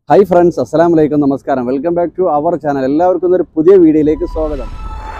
hi friends അസ്സലാം വലൈക്കും നമസ്കാരം welcome back to our channel എല്ലാവർക്കും ഒരു പുതിയ വീഡിയോയിലേക്ക് സ്വാഗതം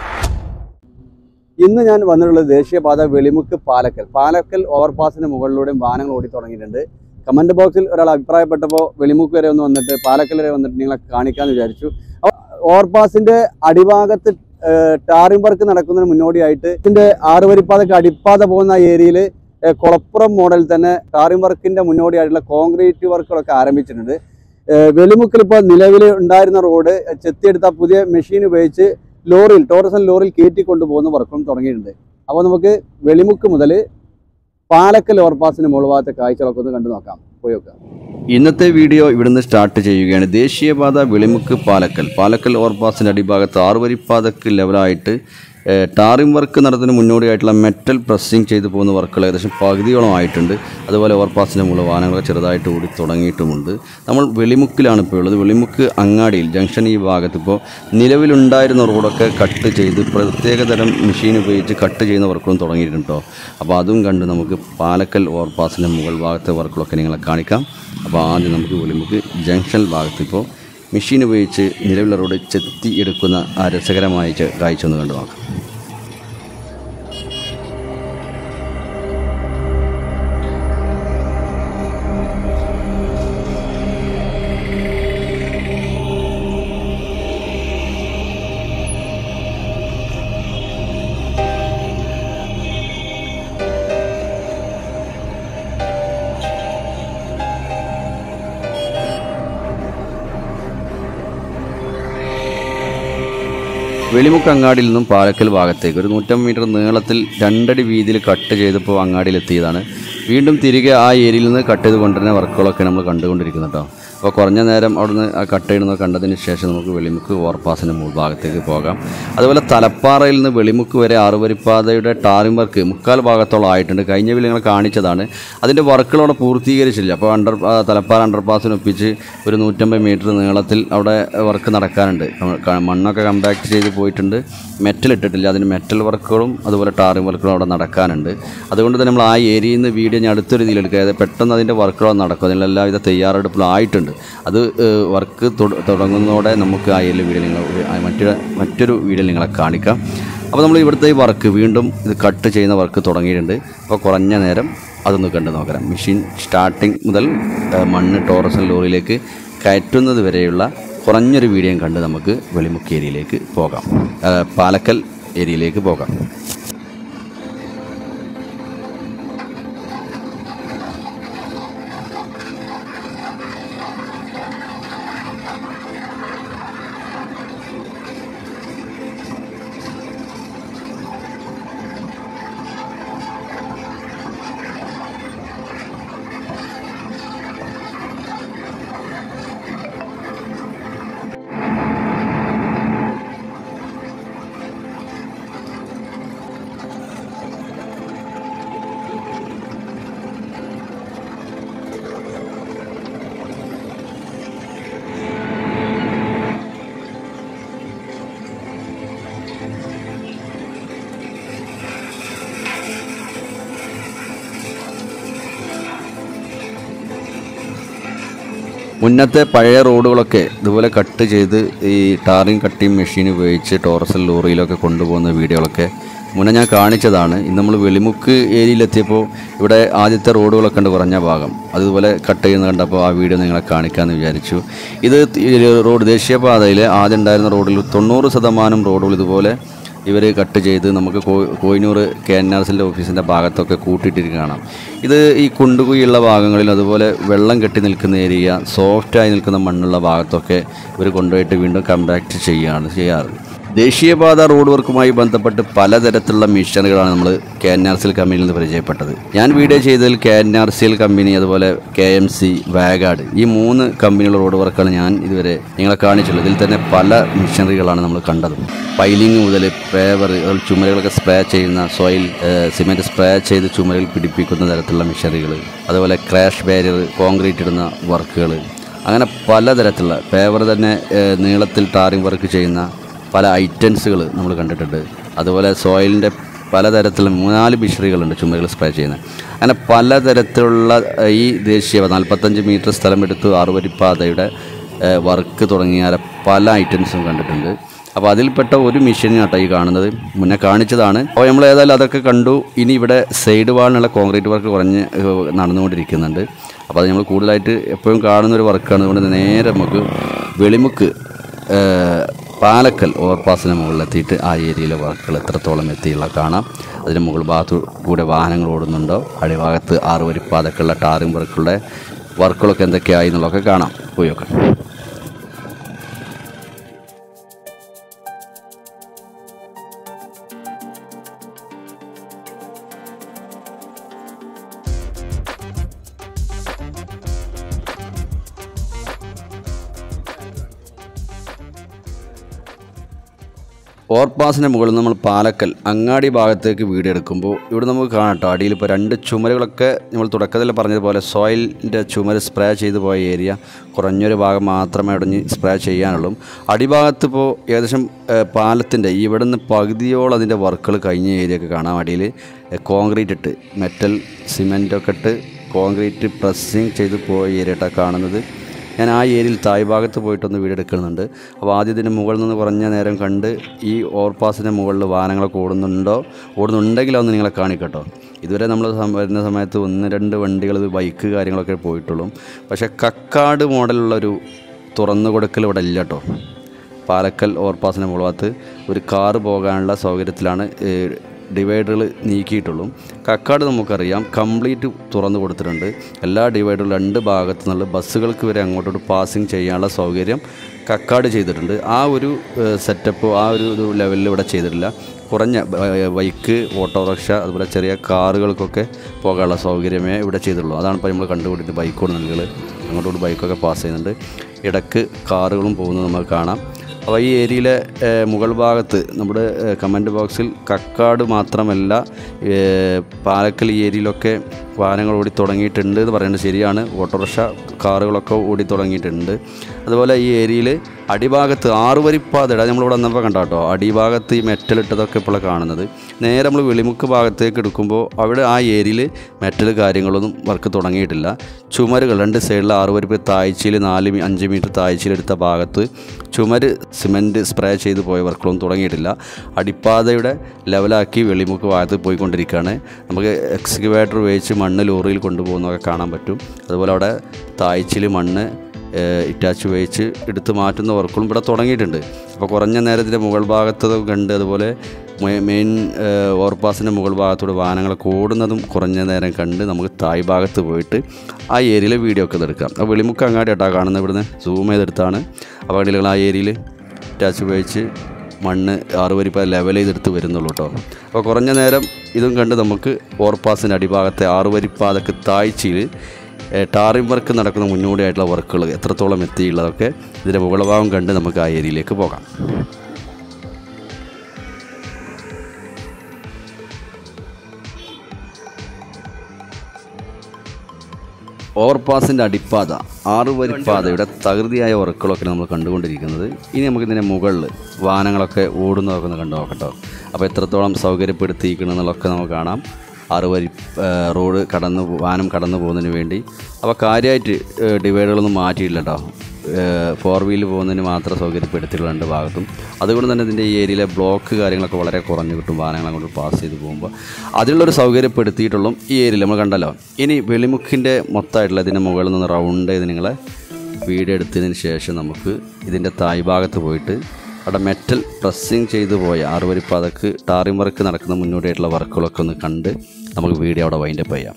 ഇന്ന് ഞാൻ വന്നിട്ടുള്ളത് ദേശീയപാത വെളിമുക്ക് പാലക്കൽ പാലക്കൽ ഓവർപാസിന് മുകളിലൂടെയും വാഹനങ്ങൾ ഓടി തുടങ്ങിയിട്ടുണ്ട് കമൻറ്റ് ബോക്സിൽ ഒരാൾ അഭിപ്രായപ്പെട്ടപ്പോൾ വെളിമുക്ക് വരെ ഒന്ന് വന്നിട്ട് പാലക്കൽ വരെ വന്നിട്ട് നിങ്ങളെ കാണിക്കാമെന്ന് വിചാരിച്ചു അപ്പോൾ ഓവർപാസിൻ്റെ അടിഭാഗത്ത് ടാറിംഗ് വർക്ക് നടക്കുന്നതിന് മുന്നോടിയായിട്ട് ഇതിൻ്റെ ആറുവരിപ്പാതക്ക് അടിപ്പാത പോകുന്ന ഏരിയയിൽ കുളപ്പുറം മോഡൽ തന്നെ ടാറിംഗ് വർക്കിൻ്റെ മുന്നോടിയായിട്ടുള്ള കോൺക്രീറ്റ് വർക്കുകളൊക്കെ ആരംഭിച്ചിട്ടുണ്ട് ഏഹ് വെളിമുക്കിൽ ഇപ്പോൾ നിലവിൽ ഉണ്ടായിരുന്ന റോഡ് ചെത്തിയെടുത്ത പുതിയ മെഷീൻ ഉപയോഗിച്ച് ലോറിയിൽ ടോറസൻ ലോറിയിൽ കയറ്റി കൊണ്ടുപോകുന്ന വർക്കും തുടങ്ങിയിട്ടുണ്ട് അപ്പോൾ നമുക്ക് വെളിമുക്ക് മുതൽ പാലക്കൽ ഓവർപാസിന് മുകൾ ഭാഗത്തെ കാഴ്ചകളൊക്കെ ഒന്ന് കണ്ടു നോക്കാം പോയി നോക്കാം ഇന്നത്തെ വീഡിയോ ഇവിടുന്ന് സ്റ്റാർട്ട് ചെയ്യുകയാണ് ദേശീയപാത വെളിമുക്ക് പാലക്കൽ പാലക്കൽ ഓവർപാസിൻ്റെ അടിഭാഗത്ത് ആറുവരിപ്പാതക്ക് ലെവലായിട്ട് ഏഹ്, ടാറിംഗ് വർക്ക് നടത്തുന്നതിന് മുന്നോടിയായിട്ടുള്ള മെറ്റൽ പ്രസ്സിങ് ചെയ്തു പോകുന്ന വർക്കുകൾ ഏകദേശം പകുതിയോളം ആയിട്ടുണ്ട് അതുപോലെ ഓവർപാസിൻ്റെ മുകളിൽ വാഹനങ്ങൾ ചെറുതായിട്ട് ഓടി തുടങ്ങിയിട്ടുമുണ്ട് നമ്മൾ വെളിമുക്കിലാണ് ഇപ്പോൾ ഉള്ളത് വെളിമുക്ക് അങ്ങാടിയിൽ ജംഗ്ഷൻ ഈ ഭാഗത്ത് ഇപ്പോൾ നിലവിലുണ്ടായിരുന്ന റോഡൊക്കെ കട്ട് ചെയ്ത് പ്രത്യേകതരം മെഷീൻ ഉപയോഗിച്ച് കട്ട് ചെയ്യുന്ന വർക്കുകളും തുടങ്ങിയിട്ടുണ്ട് കേട്ടോ അപ്പോൾ അതും കണ്ട് നമുക്ക് പാലക്കൽ ഓവർപാസിൻ്റെ മുകൾ ഭാഗത്തെ വർക്കുകളൊക്കെ നിങ്ങളെ കാണിക്കാം അപ്പോൾ ആദ്യം നമുക്ക് വെളിമുക്ക് ജംഗ്ഷൻ ഭാഗത്ത് ഇപ്പോൾ മെഷീൻ ഉപയോഗിച്ച് നിലവിലെ റോഡ് ചെത്തി എടുക്കുന്ന ആ രസകരമായ ചെ- കാഴ്ച ഒന്ന് കണ്ടു നോക്കാം വെളിമുക്ക് അങ്ങാടിയിൽ നിന്നും പാലക്കൽ ഭാഗത്തേക്ക് ഒരു നൂറ്റമ്പത് മീറ്റർ നീളത്തിൽ രണ്ടടി വീതിയിൽ കട്ട് ചെയ്തപ്പോൾ അങ്ങാടിയിൽ എത്തിയതാണ് വീണ്ടും തിരികെ ആ ഏരിയയിൽ നിന്ന് കട്ട് ചെയ്ത് കൊണ്ടുവരുന്ന വർക്കുകളൊക്കെ നമ്മൾ കണ്ടുകൊണ്ടിരിക്കുന്നു കേട്ടോ അപ്പോൾ കുറഞ്ഞ നേരം അവിടുന്ന് ആ കട്ട് ചെയ്യുന്നത് കണ്ടതിന് ശേഷം നമുക്ക് വെളിമുക്ക് ഓവർപാസിൻ്റെ മുകൾ ഭാഗത്തേക്ക് പോകാം അതുപോലെ തലപ്പാറയിൽ നിന്ന് വെളിമുക്ക് വരെ ആറുവരിപ്പാതയുടെ ടാറിംഗ് വർക്ക് മുക്കാൽ ഭാഗത്തോളം ആയിട്ടുണ്ട് കഴിഞ്ഞ വീട്ടിൽ ഞങ്ങൾ കാണിച്ചതാണ് അതിൻ്റെ വർക്കുകൾ അവിടെ പൂർത്തീകരിച്ചില്ല അപ്പോൾ അണ്ടർ ആ, തലപ്പാറ അണ്ടർപാസിനൊപ്പിച്ച് ഒരു നൂറ്റമ്പത് മീറ്റർ നീളത്തിൽ അവിടെ വർക്ക് നടക്കാനുണ്ട് ക- മണ്ണൊക്കെ കമ്പാക്ട് ചെയ്ത് പോയിട്ടുണ്ട് മെറ്റൽ ഇട്ടിട്ടില്ല അതിന് മെറ്റൽ വർക്കുകളും അതുപോലെ ടാറിംഗ് വർക്കുകളും അവിടെ നടക്കാനുണ്ട് അതുകൊണ്ട് തന്നെ നമ്മൾ ആ ഏരിയയിൽ നിന്ന് വീഡിയോ ഞാൻ അടുത്തൊരു രീതിയിൽ എടുക്കുക അതായത് പെട്ടെന്ന് അതിൻ്റെ വർക്കുകൾ നടക്കും അതിനുള്ള എല്ലാവിധ തയ്യാറെടുപ്പിലും ആയിട്ടുണ്ട് അത് ഏഹ്, വർക്ക് തുട- തുടങ്ങുന്നതോടെ നമുക്ക് ആ ഏരിയയിൽ വീഡിയോ നിങ്ങൾ ഒരു- ആ മറ്റൊരു മറ്റൊരു വീഡിയോ നിങ്ങളെ കാണിക്കാം അപ്പോൾ നമ്മൾ ഇവിടുത്തെ ഈ വർക്ക് വീണ്ടും ഇത് കട്ട് ചെയ്യുന്ന വർക്ക് തുടങ്ങിയിട്ടുണ്ട് അപ്പോൾ കുറഞ്ഞ നേരം അതൊന്ന് കണ്ട് നോക്കാം മെഷീൻ സ്റ്റാർട്ടിങ് മുതൽ ഏഹ്, മണ്ണ് ടോറസൻ ലോറിയിലേക്ക് കയറ്റുന്നത് വരെയുള്ള കുറഞ്ഞൊരു വീഡിയോ കണ്ട് നമുക്ക് വെളിമുക്ക് ഏരിയയിലേക്ക് പോകാം ഏഹ്, പാലക്കൽ ഏരിയയിലേക്ക് പോകാം മുന്നത്തെ പഴയ റോഡുകളൊക്കെ ഇതുപോലെ കട്ട് ചെയ്ത് ഈ ടാറിങ് കട്ടിങ് മെഷീൻ ഉപയോഗിച്ച് ടോറസൽ ലോറിയിലൊക്കെ കൊണ്ടുപോകുന്ന വീഡിയോകളൊക്കെ മുന്നേ ഞാൻ കാണിച്ചതാണ് ഇന്ന് നമ്മൾ വെളിമുക്ക് ഏരിയയിലെത്തിയപ്പോൾ ഇവിടെ ആദ്യത്തെ റോഡുകളൊക്കെ ഉണ്ട് കുറഞ്ഞ ഭാഗം അതുപോലെ കട്ട് ചെയ്യുന്ന കണ്ടപ്പോൾ ആ വീഡിയോ നിങ്ങളെ കാണിക്കാമെന്ന് വിചാരിച്ചു ഇത് ഈ റോഡ് ദേശീയപാതയിലെ ആദ്യം ഉണ്ടായിരുന്ന റോഡിൽ തൊണ്ണൂറ് ശതമാനം റോഡുകൾ ഇതുപോലെ ഇവർ കട്ട് ചെയ്ത് നമുക്ക് കോ കോയിനൂർ കെ എൻ ആർ സിൻ്റെ ഓഫീസിൻ്റെ ഭാഗത്തൊക്കെ കൂട്ടിയിട്ടിരിക്കുക കാണാം ഇത് ഈ കുണ്ടുകുഴിയുള്ള ഭാഗങ്ങളിൽ അതുപോലെ വെള്ളം കെട്ടി നിൽക്കുന്ന ഏരിയ സോഫ്റ്റായി നിൽക്കുന്ന മണ്ണുള്ള ഭാഗത്തൊക്കെ ഇവർ കൊണ്ടുപോയിട്ട് വീണ്ടും കമ്പാക്ട് ചെയ്യുകയാണ് ചെയ്യാറ് ദേശീയപാത റോഡ് വർക്കുമായി ബന്ധപ്പെട്ട് പലതരത്തിലുള്ള മിഷനുകളാണ് നമ്മൾ K N R C L കമ്പനിയിൽ നിന്ന് പരിചയപ്പെട്ടത് ഞാൻ വീഡിയോ ചെയ്തതിൽ K N R C L company അതുപോലെ കെ എം സി വാഗാഡ് ഈ മൂന്ന് കമ്പനികളുടെ റോഡ് വർക്കാണ് ഞാൻ ഇതുവരെ നിങ്ങളെ കാണിച്ചുള്ളത് ഇതിൽ തന്നെ പല മിഷനറികളാണ് നമ്മൾ കണ്ടത് പൈലിംഗ് മുതൽ പേവർ അതുപോലെ ചുമരുകളൊക്കെ സ്പ്രേ ചെയ്യുന്ന സോയിൽ സിമെൻറ്റ് സ്പ്രേ ചെയ്ത് ചുമരുകൾ പിടിപ്പിക്കുന്ന തരത്തിലുള്ള മിഷനറികൾ അതുപോലെ ക്രാഷ് ബാരിയർ കോൺക്രീറ്റ് ഇടുന്ന വർക്കുകൾ അങ്ങനെ പലതരത്തിലുള്ള പേവർ തന്നെ ഏഹ്, നീളത്തിൽ ടാറിംഗ് വർക്ക് ചെയ്യുന്ന പല ഐറ്റംസുകൾ നമ്മൾ കണ്ടിട്ടുണ്ട് അതുപോലെ സോയിലിൻ്റെ പലതരത്തിലുള്ള മൂന്നാല് ബിഷറികളുണ്ട് ചുമരുകൾ സ്പ്രേ ചെയ്യുന്നത് അങ്ങനെ പലതരത്തിലുള്ള ഏഹ്, ഈ ദേശീയ നാൽപ്പത്തഞ്ച് മീറ്റർ സ്ഥലമെടുത്ത് ആറുവരിപ്പാതയുടെ വർക്ക് തുടങ്ങിയ പല ഐറ്റംസും കണ്ടിട്ടുണ്ട് അപ്പോൾ അതിൽപ്പെട്ട ഒരു മെഷീൻ കേട്ടോ ഈ കാണുന്നത് മുന്നേ കാണിച്ചതാണ് അപ്പോൾ നമ്മൾ ഏതായാലും അതൊക്കെ കണ്ടു ഇനി ഇവിടെ സൈഡ് വാളിനുള്ള കോൺക്രീറ്റ് വർക്ക് കുറഞ്ഞ് ഏഹ്, നടന്നുകൊണ്ടിരിക്കുന്നുണ്ട് അപ്പോൾ അത് നമ്മൾ കൂടുതലായിട്ട് എപ്പോഴും കാണുന്ന ഒരു വർക്കാണ് അതുകൊണ്ട് നേരെ നമുക്ക് വെളിമുക്ക് ഏഹ്, പാലക്കൽ ഓവർപാസിന് മുകളിലെത്തിയിട്ട് ആ ഏരിയയിലെ വർക്കുകൾ എത്രത്തോളം എത്തിയുള്ള കാണാം അതിന് മുകൾ ഭാഗത്തു കൂടെ വാഹനങ്ങൾ ഓടുന്നുണ്ടോ അടിഭാഗത്ത് ആറ് വരിപ്പാതൊക്കെയുള്ള ടാറിംഗ് വർക്കുകളുടെ വർക്കുകളൊക്കെ എന്തൊക്കെയായി എന്നുള്ളതൊക്കെ കാണാം പോയി നോക്കാം ഓവർപാസിൻ്റെ മുകളിൽ നമ്മൾ പാലക്കൽ അങ്ങാടി ഭാഗത്തേക്ക് വീടെടുക്കുമ്പോൾ ഇവിടെ നമുക്ക് കാണട്ടോ അടിയിൽ ഇപ്പോൾ രണ്ട് ചുമരുകളൊക്കെ നമ്മൾ തുടക്കത്തിൽ പറഞ്ഞതുപോലെ സോയിലിൻ്റെ ചുമര് സ്പ്രേ ചെയ്ത് പോയ ഏരിയ കുറഞ്ഞൊരു ഭാഗം മാത്രമേ അടഞ്ഞ് സ്പ്രേ ചെയ്യാനുള്ളൂ അടിഭാഗത്ത് ഇപ്പോൾ ഏകദേശം പാലത്തിൻ്റെ ഇവിടെ നിന്ന് പകുതിയോളം അതിൻ്റെ വർക്കുകൾ കഴിഞ്ഞ ഏരിയ ഒക്കെ കാണാം അടിയിൽ കോൺക്രീറ്റ് ഇട്ട് മെറ്റൽ സിമെൻറ്റൊക്കെ ഇട്ട് കോൺക്രീറ്റ് പ്രസ്സിങ് ചെയ്ത് പോയ ഏരിയ ആയിട്ടാണ് കാണുന്നത് ഞാൻ ആ ഏരിയയിൽ തായ് ഭാഗത്ത് പോയിട്ടൊന്ന് വീടെടുക്കുന്നുണ്ട് അപ്പോൾ ആദ്യം ഇതിന് മുകളിൽ നിന്ന് കുറഞ്ഞ നേരം കണ്ട് ഈ ഓവർപാസിൻ്റെ മുകളിൽ വാഹനങ്ങളൊക്കെ ഓടുന്നുണ്ടോ ഓടുന്നുണ്ടെങ്കിൽ അതൊന്ന് നിങ്ങളെ കാണിക്കട്ടോ ഇതുവരെ നമ്മൾ സം- വരുന്ന സമയത്ത് ഒന്ന് രണ്ട് വണ്ടികൾ ബൈക്ക് കാര്യങ്ങളൊക്കെ പോയിട്ടുള്ളൂ പക്ഷേ കക്കാട് മോഡലുള്ളൊരു തുറന്നു കൊടുക്കൽ ഇവിടെ ഇല്ല കേട്ടോ പാലക്കൽ ഓവർപാസിൻ്റെ മുകൾ ഭാഗത്ത് ഒരു കാറ് പോകാനുള്ള സൗകര്യത്തിലാണ് ഡിവൈഡറുകൾ നീക്കിയിട്ടുള്ളൂ കക്കാട് നമുക്കറിയാം കംപ്ലീറ്റ് തുറന്നു കൊടുത്തിട്ടുണ്ട് എല്ലാ ഡിവൈഡറും രണ്ട് ഭാഗത്തു നിന്നുള്ള ബസ്സുകൾക്ക് വരെ അങ്ങോട്ടോട്ട് പാസിങ് ചെയ്യാനുള്ള സൗകര്യം കക്കാട് ചെയ്തിട്ടുണ്ട് ആ ഒരു സെറ്റപ്പ് ആ ഒരു ഒരു ലെവലിൽ ഇവിടെ ചെയ്തിട്ടില്ല കുറഞ്ഞ ബ- ബൈക്ക് ഓട്ടോറിക്ഷ അതുപോലെ ചെറിയ കാറുകൾക്കൊക്കെ പോകാനുള്ള സൗകര്യമേ ഇവിടെ ചെയ്തിട്ടുള്ളൂ അതാണ് ഇപ്പോൾ നമ്മൾ കണ്ടുപിടിക്കുന്നത് ബൈക്ക് ഓടുന്നുണ്ടെങ്കിൽ അങ്ങോട്ടോട്ട് ബൈക്കൊക്കെ പാസ് ചെയ്യുന്നുണ്ട് ഇടക്ക് കാറുകളും പോകുന്നത് നമുക്ക് കാണാം അപ്പോൾ ഈ ഏരിയയിലെ ഏഹ്, മുകൾ ഭാഗത്ത് നമ്മുടെ കമൻറ്റ് ബോക്സിൽ കക്കാട് മാത്രമല്ല ഏഹ്, പാലക്കൽ ഈ ഏരിയയിലൊക്കെ വാഹനങ്ങൾ ഓടി തുടങ്ങിയിട്ടുണ്ട് എന്ന് പറയുന്നത് ശരിയാണ് ഓട്ടോറിക്ഷ കാറുകളൊക്കെ ഓടി തുടങ്ങിയിട്ടുണ്ട് അതുപോലെ ഈ ഏരിയയിൽ അടിഭാഗത്ത് ആറ് വരിപ്പാതയുടെ നമ്മളിവിടെ വന്നപ്പോൾ കണ്ടോ കേട്ടോ അടിഭാഗത്ത് ഈ മെറ്റലിട്ടതൊക്കെ ഇപ്പോൾ കാണുന്നത് നേരെ നമ്മൾ വെളിമുക്ക് ഭാഗത്തേക്ക് എടുക്കുമ്പോൾ അവിടെ ആ ഏരിയയിൽ മെറ്റൽ കാര്യങ്ങളൊന്നും വർക്ക് തുടങ്ങിയിട്ടില്ല ചുമരുകൾ രണ്ട് സൈഡിൽ ആറ് വരിപ്പ് താഴ്ചയിൽ നാല് മീ- അഞ്ച് മീറ്റർ താഴ്ചയിലെടുത്ത ഭാഗത്ത് ചുമര് സിമൻറ്റ് സ്പ്രേ ചെയ്ത് പോയ വർക്കുകളൊന്നും തുടങ്ങിയിട്ടില്ല അടിപ്പാതയുടെ ലെവലാക്കി വെളിമുക്ക് ഭാഗത്ത് പോയിക്കൊണ്ടിരിക്കുകയാണ് നമുക്ക് എക്സ്കവേറ്റർ ഉപയോഗിച്ച് മണ്ണ് ലോറിയിൽ കൊണ്ടുപോകുന്നതൊക്കെ കാണാൻ പറ്റും അതുപോലെ അവിടെ താഴ്ചയിൽ മണ്ണ് ഏഹ്, ഇറ്റാച്ച് ഉപയോഗിച്ച് എടുത്ത് മാറ്റുന്ന വർക്കുകളും ഇവിടെ തുടങ്ങിയിട്ടുണ്ട് അപ്പോൾ കുറഞ്ഞ നേരത്തിൻ്റെ മുകൾ ഭാഗത്തത് കണ്ട് അതുപോലെ മെ- മെയിൻ ഏഹ്, ഓവർപാസിൻ്റെ മുകൾ ഭാഗത്തൂടെ വാഹനങ്ങളൊക്കെ ഓടുന്നതും കുറഞ്ഞ നേരം കണ്ട് നമുക്ക് തായ് ഭാഗത്ത് പോയിട്ട് ആ ഏരിയയിലെ വീഡിയോ ഒക്കെ എടുക്കാം അപ്പോൾ വെളിമുക്ക് അങ്ങാടി കേട്ടോ കാണുന്നത് ഇവിടുന്ന് സൂം ചെയ്തെടുത്താണ് അപ്പോൾ അടിയിലുള്ള ആ ഏരിയയിൽ ഇറ്റാച്ച് ഉപയോഗിച്ച് മണ്ണ് ആറുവരിപ്പ ലെവൽ ചെയ്തെടുത്ത് വരുന്നുള്ളൂ കേട്ടോ അപ്പോൾ കുറഞ്ഞ നേരം ഇതും കണ്ട് നമുക്ക് ഓവർപാസിൻ്റെ അടിഭാഗത്തെ ആറുവരിപ്പാതൊക്കെ താഴ്ചയിൽ ടാറിംഗ് വർക്ക് നടക്കുന്ന മുന്നോടിയായിട്ടുള്ള വർക്കുകൾ എത്രത്തോളം എത്തിയുള്ളതൊക്കെ ഇതിൻ്റെ മുകൾ ഭാഗം കണ്ട് നമുക്ക് ആ ഏരിയയിലേക്ക് പോകാം ഓവർപാസിൻ്റെ അടിപ്പാത ആറ് വരിപ്പാതയുടെ തകൃതിയായ വർക്കുകളൊക്കെ നമ്മൾ കണ്ടുകൊണ്ടിരിക്കുന്നത് ഇനി നമുക്ക് ഇതിൻ്റെ മുകളിൽ വാഹനങ്ങളൊക്കെ ഓടുന്നതൊക്കെ ഒന്ന് കണ്ടു നോക്കട്ടോ അപ്പോൾ എത്രത്തോളം സൗകര്യപ്പെടുത്തിയിരിക്കണമെന്നുള്ളതൊക്കെ നമുക്ക് കാണാം ആറ് വരി ആ, റോഡ് കടന്ന് പോ- വാഹനം കടന്നു പോകുന്നതിന് വേണ്ടി അപ്പോൾ കാര്യമായിട്ട് ഡിവൈഡുകളൊന്നും മാറ്റിയില്ല കേട്ടോ ഫോർ വീല് പോകുന്നതിന് മാത്രം സൗകര്യപ്പെടുത്തിയിട്ടുള്ള രണ്ട് ഭാഗത്തും അതുകൊണ്ട് തന്നെ ഇതിൻ്റെ ഈ ഏരിയയിലെ ബ്ലോക്ക് കാര്യങ്ങളൊക്കെ വളരെ കുറഞ്ഞു കിട്ടും വാഹനങ്ങൾ അങ്ങോട്ട് പാസ് ചെയ്ത് പോകുമ്പോൾ അതിലുള്ളൊരു സൗകര്യപ്പെടുത്തിയിട്ടുള്ളൂ ഈ ഏരിയയിൽ നമ്മൾ കണ്ടല്ലോ ഇനി വെളിമുക്കിൻ്റെ മൊത്തമായിട്ടുള്ള ഇതിൻ്റെ മുകളിൽ നിന്ന് റൗണ്ട് ചെയ്ത് നിങ്ങളെ വീഡിയോ എടുത്തതിന് ശേഷം നമുക്ക് ഇതിൻ്റെ തായ് ഭാഗത്ത് പോയിട്ട് അവിടെ മെറ്റൽ പ്രസ്സിങ് ചെയ്തു പോയ ആറുവരിപ്പാതക്ക് ടാറിംഗ് വർക്ക് നടക്കുന്ന മുന്നോടിയായിട്ടുള്ള വർക്കുകളൊക്കെ ഒന്ന് കണ്ട് നമുക്ക് വീഡിയോ അവിടെ വൈൻഡപ്പ് ചെയ്യാം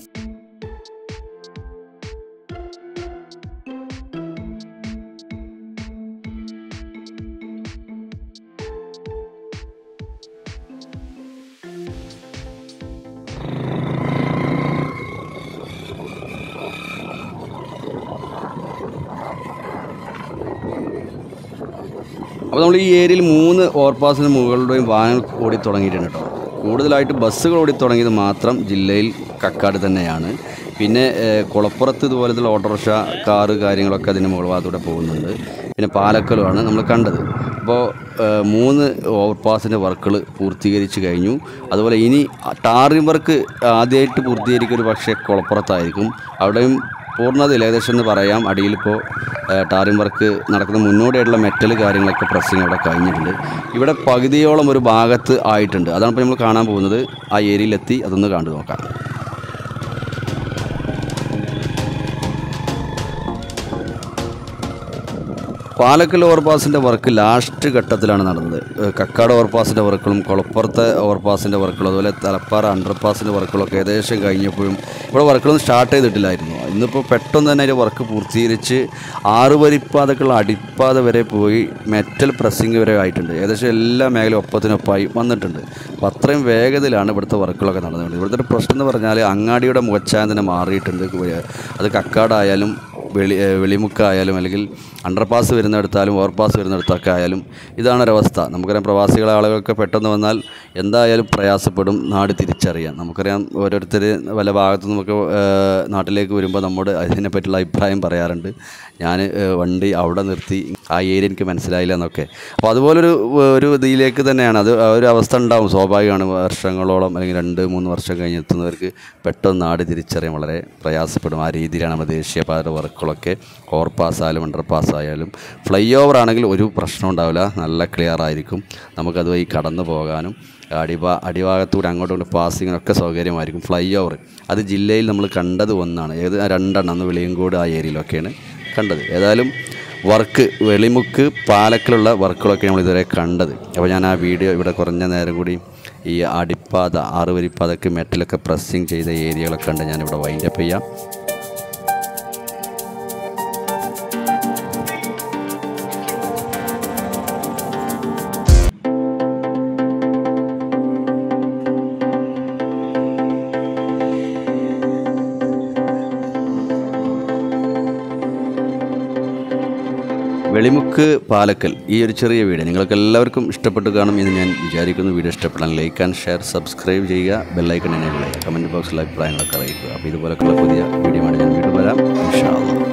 അപ്പോൾ നമ്മൾ ഈ ഏരിയയിൽ മൂന്ന് ഓവർപാസിന് മുകളിലൂടെയും വാഹനങ്ങൾ ഓടി തുടങ്ങിയിട്ടുണ്ട് കേട്ടോ കൂടുതലായിട്ട് ബസ്സുകൾ ഓടി തുടങ്ങിയത് മാത്രം ജില്ലയിൽ കക്കാട് തന്നെയാണ് പിന്നെ ഏഹ്, കുളപ്പുറത്ത് ഇതുപോലത്തെ ഓട്ടോറിക്ഷ കാറ് കാര്യങ്ങളൊക്കെ അതിൻ്റെ മുകൾ ഭാഗത്തൂടെ പോകുന്നുണ്ട് പിന്നെ പാലക്കലുമാണ് നമ്മൾ കണ്ടത് അപ്പോൾ ഏഹ്, മൂന്ന് ഓവർപാസിൻ്റെ വർക്കുകൾ പൂർത്തീകരിച്ച് കഴിഞ്ഞു അതുപോലെ ഇനി ടാറിംഗ് വർക്ക് ആദ്യമായിട്ട് പൂർത്തീകരിക്കുക ഒരു പക്ഷേ കുളപ്പുറത്തായിരിക്കും അവിടെയും പൂർണ്ണതയിൽ ഏകദേശം എന്ന് പറയാം അടിയിലിപ്പോൾ ടാറിംഗ് വർക്ക് നടക്കുന്ന മുന്നോടിയായിട്ടുള്ള മെറ്റൽ കാര്യങ്ങളൊക്കെ പ്രസ്സിങ് ഇവിടെ കഴിഞ്ഞിട്ടുണ്ട് ഇവിടെ പകുതിയോളം ഒരു ഭാഗത്ത് ആയിട്ടുണ്ട് അതാണ് ഇപ്പോൾ നമ്മൾ കാണാൻ പോകുന്നത് ആ ഏരിയയിലെത്തി അതൊന്ന് കണ്ടു നോക്കാം പാലക്കൽ ഓവർപാസിൻ്റെ വർക്ക് ലാസ്റ്റ് ഘട്ടത്തിലാണ് നടന്നത് ഏഹ് കക്കാട് ഓവർപാസിൻ്റെ വർക്കുകളും കൊളപ്പുറത്തെ ഓവർപാസിൻ്റെ വർക്കുകളും അതുപോലെ തലപ്പാറ അണ്ടർപാസിൻ്റെ വർക്കുകളൊക്കെ ഏകദേശം കഴിഞ്ഞപ്പോഴും ഇവിടെ വർക്കുകളൊന്നും സ്റ്റാർട്ട് ചെയ്തിട്ടില്ലായിരുന്നു ഇന്നിപ്പോൾ പെട്ടെന്ന് തന്നെ അതിൻ്റെ വർക്ക് പൂർത്തീകരിച്ച് ആറ് വരിപ്പാതക്കുള്ള അടിപ്പാത വരെ പോയി മെറ്റൽ പ്രസ്സിങ് വരെ ആയിട്ടുണ്ട് ഏകദേശം എല്ലാ മേഖലയും ഒപ്പത്തിനൊപ്പമായി വന്നിട്ടുണ്ട് അപ്പോൾ അത്രയും വേഗതയിലാണ് ഇവിടുത്തെ വർക്കുകളൊക്കെ നടന്നുകൊണ്ട് ഇവിടുത്തെ ഒരു പ്രശ്നം എന്ന് പറഞ്ഞാൽ അങ്ങാടിയുടെ മുഖച്ചായം തന്നെ മാറിയിട്ടുണ്ട് അത് കക്കാടായാലും വെളി ഏഹ് വെളിമുക്കായാലും അല്ലെങ്കിൽ അണ്ടർപാസ് വരുന്നിടത്താലും ഓവർപാസ് വരുന്നിടത്തൊക്കെ ആയാലും ഇതാണ് ഒരവസ്ഥ നമുക്കറിയാം പ്രവാസികളെ ആളുകൾക്ക് പെട്ടെന്ന് വന്നാൽ എന്തായാലും പ്രയാസപ്പെടും നാട് തിരിച്ചറിയാൻ നമുക്കറിയാം ഓരോരുത്തർ പല ഭാഗത്തു നിന്നൊക്കെ ഏഹ് നാട്ടിലേക്ക് വരുമ്പോൾ നമ്മോട് അതിനെപ്പറ്റിയുള്ള അഭിപ്രായം പറയാറുണ്ട് ഞാൻ ഏഹ് വണ്ടി അവിടെ നിർത്തി ആ ഏരിയ എനിക്ക് മനസ്സിലായില്ല എന്നൊക്കെ അപ്പോൾ അതുപോലൊരു ഒരു ഇതിലേക്ക് തന്നെയാണ് അത് ആ ഒരു അവസ്ഥ ഉണ്ടാവും സ്വാഭാവികമാണ് വർഷങ്ങളോളം അല്ലെങ്കിൽ രണ്ട് മൂന്ന് വർഷം കഴിഞ്ഞ് എത്തുന്നവർക്ക് പെട്ടെന്ന് നാട് തിരിച്ചറിയാൻ വളരെ പ്രയാസപ്പെടും ആ രീതിയിലാണ് നമ്മുടെ ദേശീയപാത വർക്കുകളൊക്കെ ഓവർപാസ് ആയാലും അണ്ടർപാസ് ആയാലും ഫ്ലൈ ഓവർ ആണെങ്കിൽ ഒരു പ്രശ്നം ഉണ്ടാവില്ല നല്ല ക്ലിയർ ആയിരിക്കും നമുക്കത് വഴി കടന്നു പോകാനും അടിഭാ അടിഭാഗത്തൂടെ അങ്ങോട്ടും ഇങ്ങോട്ടും പാസിങ്ങിനൊക്കെ സൗകര്യമായിരിക്കും ഫ്ലൈ ഓവർ അത് ജില്ലയിൽ നമ്മൾ കണ്ടത് ഒന്നാണ് ഏത് രണ്ടെണ്ണം അന്ന് വെളിയങ്കോട് ആ ഏരിയയിലൊക്കെയാണ് കണ്ടത് ഏതായാലും വർക്ക് വെളിമുക്ക് പാലക്കിലുള്ള വർക്കുകളൊക്കെ നമ്മൾ ഇതുവരെ കണ്ടത് അപ്പോൾ ഞാൻ ആ വീഡിയോ ഇവിടെ കുറഞ്ഞ നേരം കൂടി ഈ അടിപ്പാത ആറ് വരിപ്പാതക്ക് മെറ്റലൊക്കെ പ്രസ്സിങ് ചെയ്ത ഏരിയകളൊക്കെ കണ്ട് ഞാനിവിടെ വൈൻഡപ്പ് ചെയ്യാം വെളിമുക്ക് പാലക്കൽ ഈ ഒരു ചെറിയ വീഡിയോ നിങ്ങൾക്ക് എല്ലാവർക്കും ഇഷ്ടപ്പെട്ട് കാണും എന്ന് ഞാൻ വിചാരിക്കുന്നു വീഡിയോ ഇഷ്ടപ്പെടാൻ ലൈക്ക് ആൻഡ് ഷെയർ സബ്സ്ക്രൈബ് ചെയ്യുക ബെല്ലൈക്കൺ എനേബിൾ ചെയ്യുക കമൻറ്റ് ബോക്സിൽ അഭിപ്രായങ്ങളൊക്കെ അറിയിക്കുക അപ്പോൾ ഇതുപോലൊക്കെയുള്ള പുതിയ വീഡിയോ ആണ് ഞാൻ വീണ്ടും വരാം ഇൻഷാ അള്ളാ